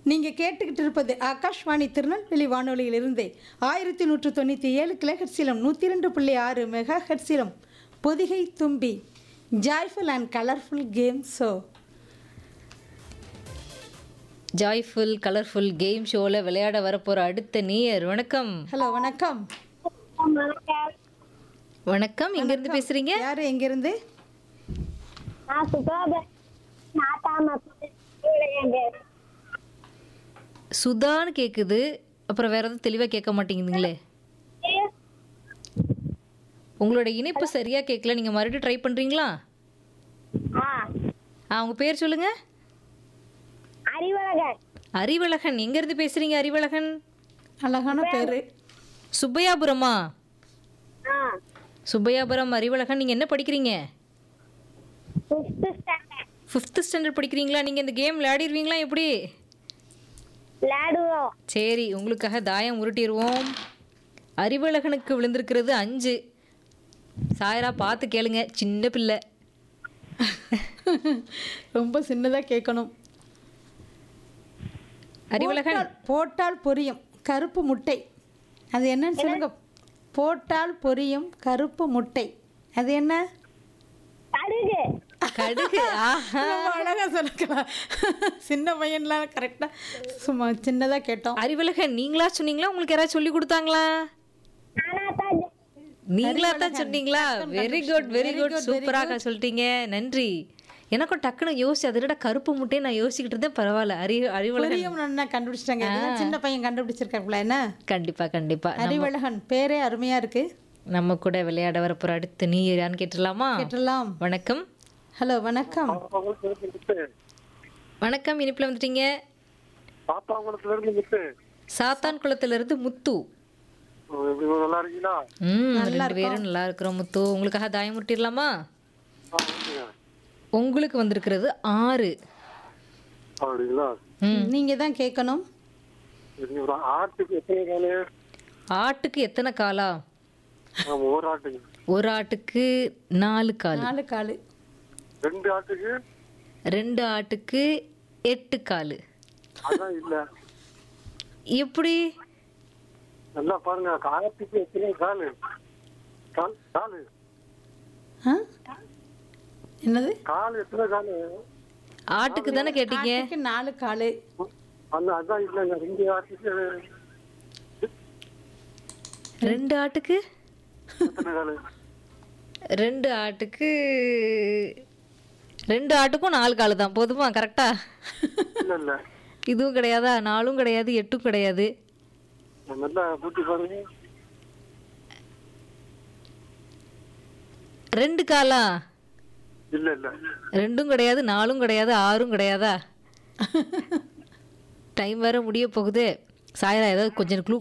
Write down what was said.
நீங்கள் கேட்டுக்கிட்டு இருப்பது ஆகாஷ்வாணி திருநெல்வேலி வானொலியிலிருந்து ஆயிரத்தி நூற்று தொண்ணூற்றி ஏழு கிலோஹெட்ஸிலும் நூற்றி ரெண்டு புள்ளி ஆறு மெகா ஹெட்ஸிலும் Pothigai Thumbi joyful and colourful game show joyful colourful game ஷோவில் விளையாட வரப்போகிற அடுத்த நீயர் வணக்கம் ஹலோ வணக்கம் வணக்கம் எங்கேருந்து பேசுகிறீங்க யார் எங்கேருந்து நான் சுப்ரப நாட்டாம சுதான்னு கேட்குது அப்புறம் வேற எதுவும் தெளிவாக கேட்க மாட்டேங்குதுங்களே உங்களோட இணைப்பு சரியாக கேட்கல நீங்கள் மறுபடியும் ட்ரை பண்ணுறீங்களா ஆ ஆ உங்கள் பேர் சொல்லுங்கள் அறிவழகன் அறிவழகன் எங்கேருந்து பேசுகிறீங்க அறிவழகன் அழகான பேர் சுப்பையாபுரமா ஆ சுப்பையாபுரம் அறிவழகன் நீங்கள் என்ன படிக்கிறீங்க ஃபிஃப்த் ஸ்டாண்டர்ட் ஃபிஃப்த்து ஸ்டாண்டர்ட் படிக்கிறீங்களா நீங்கள் இந்த கேம் விளையாடிருவீங்களா எப்படி விளையாடுவோம் சரி உங்களுக்காக தாயம் உருட்டிடுவோம் அறிவழகனுக்கு விழுந்திருக்கிறது அஞ்சு சாயரா பார்த்து கேளுங்க சின்ன பிள்ளை ரொம்ப சின்னதாக கேட்கணும் அறிவழகன் போட்டால் போட்டால் பொரியும் கருப்பு முட்டை அது என்னன்னு சொல்லுங்க போட்டால் பொரியும் கருப்பு முட்டை அது என்ன கடுகு கடுகு ஆஹா ரொம்ப அழகா சொல்லிக்கலாம் சின்ன பையன்லாம் கரெக்டாக சும்மா சின்னதாக கேட்டோம் அறிவழகன் நீங்களா சொன்னீங்களா உங்களுக்கு யாராவது சொல்லி கொடுத்தாங்களா நானா தான் நீங்களா தான் சொன்னீங்களா வெரி குட் வெரி குட் சூப்பராக சொல்லிட்டீங்க நன்றி எனக்கும் டக்குன்னு யோசிச்சு அதோட கருப்பு முட்டையை நான் யோசிச்சுக்கிட்டு இருந்தேன் பரவாயில்ல அறி அறிவழகன் பொரியும் என்ன கண்டுபிடிச்சிட்டாங்க இதுதான் சின்ன பையன் கண்டுபிடிச்சிருக்காங்களா என்ன கண்டிப்பா கண்டிப்பா அறிவழகன் பேரே அருமையா இருக்கு நம்ம கூட விளையாட வரப்போற அடுத்து நீ யான்னு கேட்டுடலாமா கேட்டலாம் வணக்கம் ஹலோ வணக்கம் வணக்கம் இனிப்புல வந்துட்டீங்க பாப்பாங்குளத்துல இருந்து முத்து சாத்தான் குளத்துல இருந்து முத்து எப்படி நல்லா இருக்கீங்களா ம் ரெண்டு பேரும் நல்லா இருக்கிறோம் முத்து உங்களுக்காக தாயம் முட்டிடலாமா ஆ, ஓகேங்க. உங்களுக்கு வந்திருக்கிறது ஆறு அப்படிங்களா ம் நீங்க தான் கேட்கணும் இது ஒரு ஆட்டுக்கு எத்தனை காலு ஆட்டுக்கு எத்தனை காலா ஆமா ஒரு ஆட்டுக்கு ஒரு ஆட்டுக்கு நாலு கால் நாலு காலு ரெண்டு ஆட்டுக்கு ரெண்டு ஆட்டுக்கு எட்டு கால் அதான் இல்ல எப்படி நல்லா பாருங்க ஆட்டுக்கு எத்தனை காலு கால் காலு ஆ? என்னது கால் எத்தனை காலு ஆட்டுக்கு தானே கேட்டீங்க ஆட்டுக்கு நாலு காலு அந்த அதான் இல்லைங்க ரெண்டு ஆட்டுக்கு ரெண்டு ஆட்டுக்கு எத்தனை காலு ரெண்டு ஆட்டுக்கு ரெண்டு ஆட்டுக்கும் நாலு கால் தான் போதுமா கரெக்டா இல்ல இல்ல இதுவும் கிடையாதா நாலும் கிடையாது எட்டும் கிடையாது நல்லா பூட்டி பாருங்க ரெண்டு காலா இல்ல இல்ல ரெண்டும் கிடையாது நாலும் கிடையாது ஆறும் கிடையாதா டைம் வேற முடிய போகுது சாயரா ஏதாவது கொஞ்சம் க்ளூ